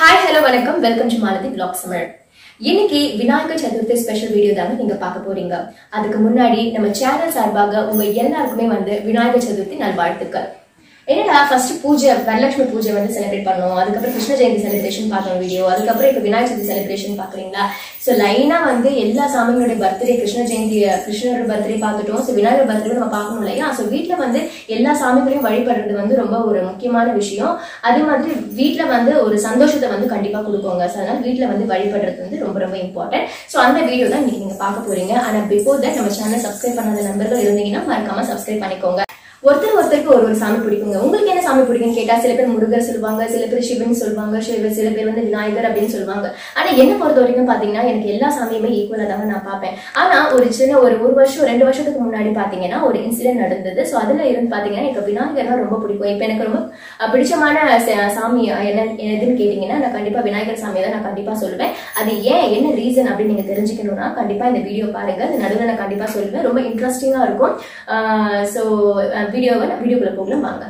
hi hello வணக்கம் welcome to Malathi blog Tamil இன்னைக்கு Vinayagar Chaturthi special video தாங்க நீங்க பார்க்க போறீங்க அதுக்கு முன்னாடி நம்ம சேனல் சார்பாக உங்க எல்லாருக்குமே வந்து விநாயகர் சதுர்த்தி நல்வாழ்த்துக்கள் என்னடா ஃபர்ஸ்ட் பூஜை வரலட்சுமி பூஜை வந்து செலிப்ரேட் பண்ணோம் அதுக்கப்புறம் கிருஷ்ண ஜெயந்தி செலிப்ரேஷன் பார்த்தோம் வீடியோ அதுக்கப்புறம் இப்போ விநாயகர் சதுர்த்தி செலிப்ரேஷன் பாக்குறீங்களா ஸோ லைனா வந்து எல்லா சாமிகளுடைய பர்த்டே கிருஷ்ண ஜெயந்தி கிருஷ்ணரோட பர்த்டே பார்த்துட்டோம் ஸோ விநாயகர் பர்த்டே நம்ம பார்க்கணும் இல்லையா ஸோ வீட்டில் வந்து எல்லா சாமிகளையும் வழிபடுறது வந்து ரொம்ப ஒரு முக்கியமான விஷயம் அதே மாதிரி வீட்டில் வந்து ஒரு சந்தோஷத்தை வந்து கண்டிப்பாக கொடுக்குங்க ஸோ அதனால வீட்டில் வந்து வழிபடுறது வந்து ரொம்ப ரொம்ப இம்பார்ட்டன்ட் ஸோ அந்த வீடியோ தான் இன்னைக்கு நீங்கள் பார்க்க போறீங்க ஆனால் பிஃபோர் தட் நம்ம சேனல் சப்ஸ்கிரைப் பண்ணாத நம்பர்கள் இருந்தீங்கன்னா மறக்காம சப்ஸ்கிரைப் பண்ணிக்கோங்க ஒருத்தர் ஒருத்தருக்கு ஒரு ஒரு சாமி பிடிக்குங்க உங்களுக்கு என்ன சாமி பிடிக்கும்னு கேட்டா சில பேர் முருகர் சொல்லுவாங்க சில பேர் சிவன் சொல்லுவாங்க சில சில பேர் வந்து விநாயகர் அப்படின்னு சொல்லுவாங்க ஆனா என்ன பொறுத்த வரைக்கும் பாத்தீங்கன்னா எனக்கு எல்லா சாமியுமே ஈக்குவலா தாங்க நான் பார்ப்பேன் ஆனா ஒரு சின்ன ஒரு ஒரு வருஷம் ரெண்டு வருஷத்துக்கு முன்னாடி பாத்தீங்கன்னா ஒரு இன்சிடென்ட் நடந்தது சோ அதுல இருந்து பாத்தீங்கன்னா எனக்கு விநாயகர்னா ரொம்ப பிடிக்கும் இப்ப எனக்கு ரொம்ப அஹ், பிடிச்சமான ச- சாமி என்ன எதுன்னு கேட்டீங்கன்னா நான் கண்டிப்பா விநாயகர் சாமியை தான் நான் கண்டிப்பா சொல்லுவேன் அது ஏன் என்ன ரீசன் அப்படின்னு நீங்க தெரிஞ்சுக்கணும்னா கண்டிப்பா இந்த வீடியோ பாருங்க இந்த நடுவில் நான் கண்டிப்பா சொல்லுவேன் ரொம்ப இன்ட்ரெஸ்டிங்கா இருக்கும் ஸோ வீடியோவை வீடியோக்குள்ள போகலாம் வாங்க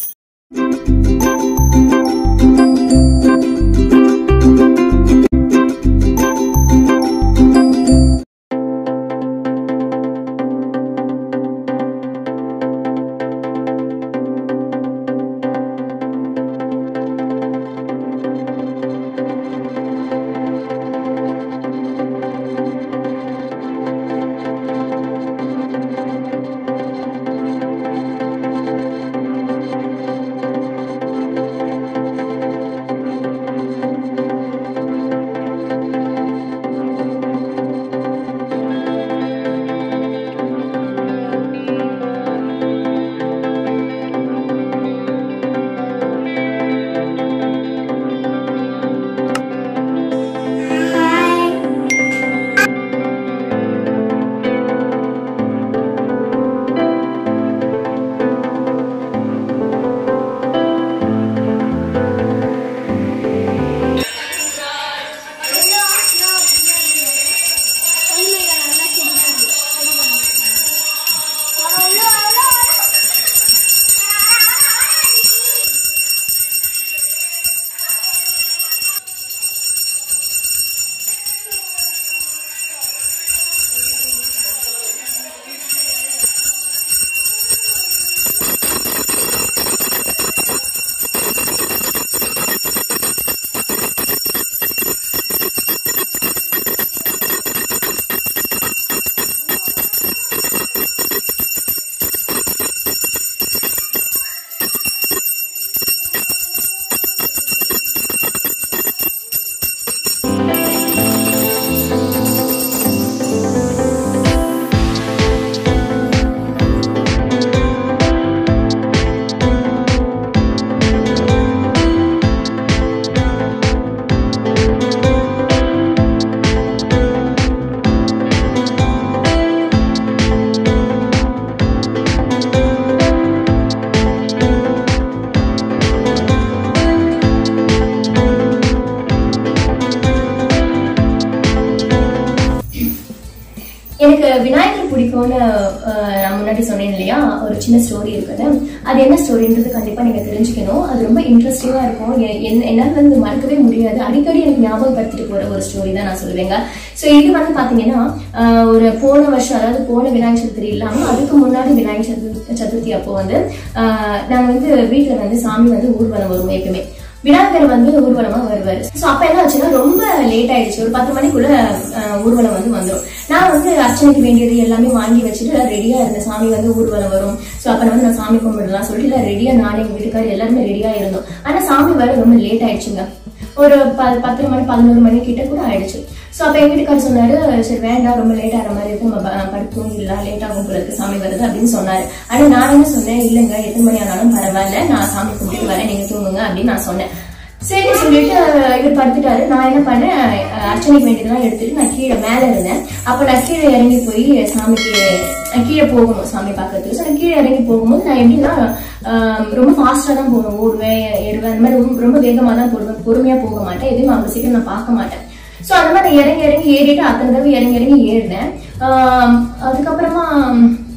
எனக்கு விநாயகர் பிடிக்கும்னு அஹ், நான் முன்னாடி சொன்னேன் இல்லையா ஒரு சின்ன ஸ்டோரி இருக்குது அது என்ன ஸ்டோரின்றது கண்டிப்பா நீங்க தெரிஞ்சுக்கணும் அது ரொம்ப இன்ட்ரெஸ்டிங்கா இருக்கும் எ- என்- என்னால வந்து மறக்கவே முடியாது அடிக்கடி எனக்கு ஞாபகப்படுத்திட்டு போற ஒரு ஸ்டோரி தான் நான் சொல்லுவேங்க ஸோ இது வந்து பாத்தீங்கன்னா அஹ், ஒரு போன வருஷம் அதாவது போன விநாயகர் சதுர்த்தி இல்லாம அதுக்கு முன்னாடி விநாயகர் சதுர்த்தி சதுர்த்தி அப்போ வந்து அஹ், நாங்க வந்து வீட்டுல வந்து சாமி வந்து ஊர்வலம் வருவோம் எப்பயுமே விநாயகர் வந்து ஊர்வலமா வருவாரு சோ அப்ப என்ன ஆச்சுன்னா ரொம்ப லேட் ஆயிடுச்சு ஒரு பத்து மணிக்குள்ள அஹ், ஊர்வலம் வந்து வந்துரும் நான் வந்து அர்ச்சனைக்கு வேண்டியது எல்லாமே வாங்கி வச்சுட்டு ரெடியா இருந்தேன் சாமி வந்து ஊர்வலம் வரும் சோ அப்ப வந்து நான் சாமி கும்பிடலாம் சொல்லிட்டு ரெடியா நானே எங்க வீட்டுக்காரர் எல்லாருமே ரெடியா இருந்தோம் ஆனா சாமி வர ரொம்ப லேட் ஆயிடுச்சுங்க ஒரு ப- பத்து மணி பதினோரு மணி கிட்ட கூட ஆயிடுச்சு சோ அப்ப எங்க வீட்டுக்காரர் சொன்னாரு சரி வேண்டாம் ரொம்ப லேட் ஆகிற மாதிரி இருக்கு நம்ம ப- படுத்தும் இல்ல லேட் ஆகும் போல இருக்கு சாமி வருது அப்படின்னு சொன்னாரு ஆனா நான் என்ன சொன்னேன் இல்லைங்க எத்தனை மணி ஆனாலும் பரவாயில்ல நான் சாமி கும்பிட்டு வரேன் நீங்க தூங்குங்க அப்படின்னு நான் சொன்னேன் சரி சொல்லிட்டு இவர் படுத்துட்டாரு நான் என்ன பண்ணேன் அஹ், அர்ச்சனைக்கு வேண்டியதெல்லாம் எடுத்துட்டு நான் கீழே மேல இருந்தேன் அப்ப நான் கீழே இறங்கி போய் சாமிக்கு அஹ், கீழே போகணும் சாமி பார்க்கறதுக்கு ஸோ நான் கீழே இறங்கி போகும்போது நான் எப்படின்னா ஆஹ், ரொம்ப ஃபாஸ்டா தான் போவேன் ஓடுவேன் ஏறுவேன் அந்த மாதிரி ரொம்ப- ரொம்ப வேகமா தான் போடுவேன் பொறுமையா போக மாட்டேன் எதுவும் அவ்வளவு சீக்கிரம் நான் பார்க்க மாட்டேன் சோ அந்த மாதிரி நான் இறங்கி இறங்கி ஏறிட்டு அத்தனை தடவை இறங்கி இறங்கி ஏறினேன் ஆஹ், அதுக்கப்புறமா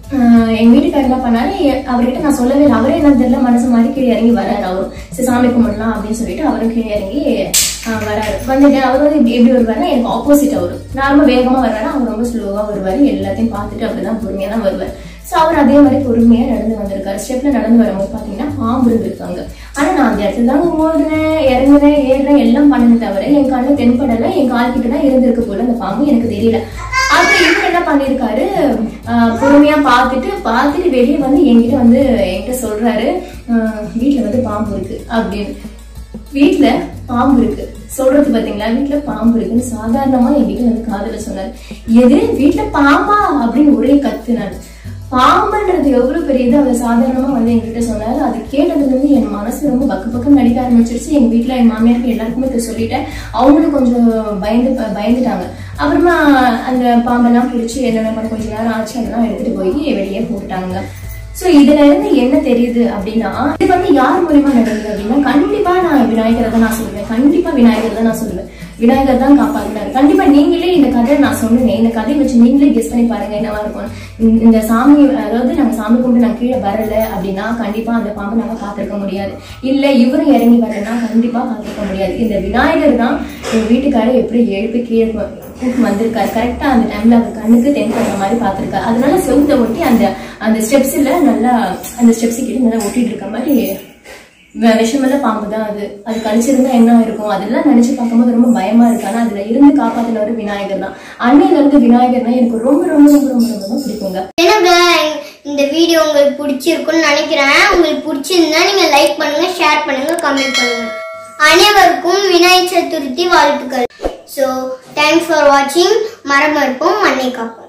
ஆஹ் எங்க வீட்டுக்காரர் என்ன பண்ணாரு எ- அவர்கிட்ட நான் சொல்லவே இல்லை அவரே என்ன தெரியல மனசு மாதிரி கீழே இறங்கி வராரு அவரும் சரி சாமி கும்பிடலாம் அப்படின்னு சொல்லிட்டு அவரும் கீழே இறங்கி ஆஹ் வராரு வந்துட்டு அவர் வந்து எப்படி எப்படி வருவாருன்னா எனக்கு ஆப்போசிட் அவரு நார்மலா வேகமா வர்றாரு அவர் ரொம்ப ஸ்லோவா வருவாரு எல்லாத்தையும் பார்த்துட்டு அப்படிதான் பொறுமையா தான் வருவார் ஸோ அவர் அதே மாதிரி பொறுமையா நடந்து வந்திருக்காரு ஸ்டெப்ல நடந்து வரும்போது பாத்தீங்கன்னா பாம்பு இருந்திருக்காங்க ஆனா நான் அந்த இடத்துல தாங்க ஓடுறேன் இறங்குறேன் ஏறுறேன் எல்லாம் பண்ணணும் தவிர என் கண்ணு தென்படல என் கால் கிட்ட தான் இருந்திருக்கு போல அந்த பாம்பு எனக்கு தெரியல அப்புறம் இவர் என்ன பண்ணிருக்காரு ஆஹ் பொறுமையா பார்த்துட்டு பார்த்துட்டு வெளியே வந்து என்கிட்ட வந்து என்கிட்ட சொல்றாரு ஆஹ் வீட்டுல வந்து பாம்பு இருக்கு அப்படின்னு வீட்ல பாம்பு இருக்கு சொல்றது பாத்தீங்களா வீட்ல பாம்பு இருக்குன்னு சாதாரணமா என்கிட்ட வந்து காதுல சொன்னாரு எது வீட்ல பாம்பா அப்படின்னு ஒரே கத்துனாரு பாம்புன்றது எவ்வளவு பெரிய இது அவர் சாதாரணமா வந்து என்கிட்ட சொன்னாரு அது கேட்டதுல இருந்து என் மனசு ரொம்ப பக்கு பக்கம் நடிக்க ஆரம்பிச்சிருச்சு எங்க வீட்ல என் மாமியாருக்கு எல்லாருக்குமே இதை சொல்லிட்டேன் அவங்களும் கொஞ்சம் பயந்து பயந்துட்டாங்க அப்புறமா அந்த பாம்பெல்லாம் பிடிச்சி என்னென்ன பண்ண கொஞ்ச நேரம் ஆச்சு அதெல்லாம் எடுத்துட்டு போய் வெளியே போட்டுட்டாங்க சோ இதுல இருந்து என்ன தெரியுது அப்படின்னா இது வந்து யார் மூலியமா நடந்தது அப்படின்னா கண்டிப்பா நான் விநாயகரை தான் நான் சொல்லுவேன் கண்டிப்பா விநாயகர் தான் நான் சொல்லுவேன் விநாயகர் தான் காப்பாத்தினாரு கண்டிப்பா நீங்களே இந்த கதையை நான் சொன்னேன் இந்த கதையை வச்சு நீங்களே கெஸ் பண்ணி பாருங்க என்னவா இருக்கும் இந்த- இந்த சாமி அதாவது நாங்க சாமி கும்பிட்டு நாங்க கீழே வரல அப்படின்னா கண்டிப்பா அந்த பாம்பை நாங்க காத்திருக்க முடியாது இல்ல இவரும் இறங்கி வரலன்னா கண்டிப்பா காத்திருக்க முடியாது இந்த விநாயகர் தான் எங்க வீட்டுக்காரர் எப்படி எழுப்பி கீழே வ- கூட்டு வந்திருக்காரு கரெக்டா அந்த டைம்ல அவர் கண்ணுக்கு தென்படுற மாதிரி பார்த்திருக்காரு அதனால செவுத்த ஒட்டி அந்த அந்த ஸ்டெப்ஸ்ல நல்லா அந்த ஸ்டெப்ஸ் கிட்ட நல்லா ஒட்டிட்டு இருக்க மாதிரி வ- விஷமல்ல பாம்பு தான் அது அது கடிச்சிருந்தா என்ன இருக்கும் அதெல்லாம் நினைச்சு பார்க்கும்போது ரொம்ப பயமா இருக்கு ஆனா அதுல இருந்து காப்பாத்தினவர் விநாயகர் தான் அன்னையில இருந்து விநாயகர்னா எனக்கு ரொம்ப ரொம்ப ரொம்ப ரொம்ப ரொம்ப ரொம்ப பிடிக்குங்க என்னங்க இந்த வீடியோ உங்களுக்கு பிடிச்சிருக்குன்னு நினைக்கிறேன் உங்களுக்கு பிடிச்சிருந்தா நீங்க லைக் பண்ணுங்க ஷேர் பண்ணுங்க கமெண்ட் பண்ணுங்க அனைவருக்கும் விநாயகர் சதுர்த்தி வாழ்த்துக்கள் ஸோ தேங்க்ஸ் ஃபார் வாட்சிங் மரம் இருப்போம் மண்ணை காப்போம்